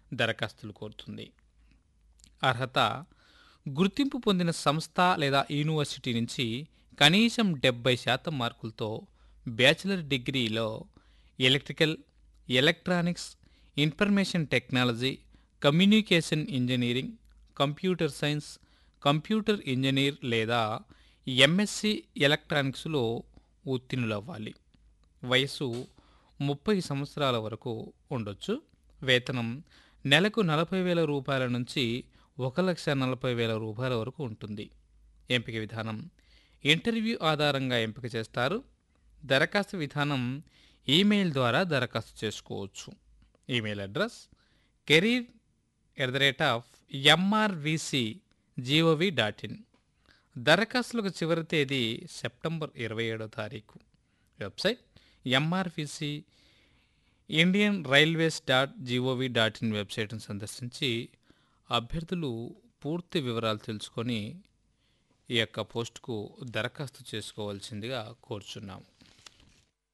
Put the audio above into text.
దరఖాస్తులు కోరుతుంది అర్హత గుర్తింపు పొందిన సంస్థ లేదా యూనివర్సిటీ నుంచి కనీసం డెబ్బై శాతం మార్కులతో బ్యాచిలర్ డిగ్రీలో electrical electronics information technology communication engineering computer science computer engineer లేదా ఎంఎస్సి ఎలక్ట్రానిక్స్లో ఉత్తీర్ణులవ్వాలి వయసు ముప్పై సంవత్సరాల వరకు ఉండొచ్చు వేతనం నెలకు నలభై వేల రూపాయల నుంచి ఒక లక్ష నలభై వేల రూపాయల వరకు ఉంటుంది ఎంపిక విధానం ఇంటర్వ్యూ ఆధారంగా ఎంపిక చేస్తారు దరఖాస్తు విధానం ఈమెయిల్ ద్వారా దరఖాస్తు చేసుకోవచ్చు email address career at the rate of MRVC gov dot in దరఖాస్తులకు చివరి తేదీ సెప్టెంబర్ ఇరవై ఏడో తారీఖు website MRVC Indian railways dot gov dot in వెబ్సైట్ను సందర్శించి అభ్యర్థులు పూర్తి వివరాలు తెలుసుకొని ఈ యొక్క పోస్టుకు దరఖాస్తు చేసుకోవాల్సిందిగా కోరుచున్నాము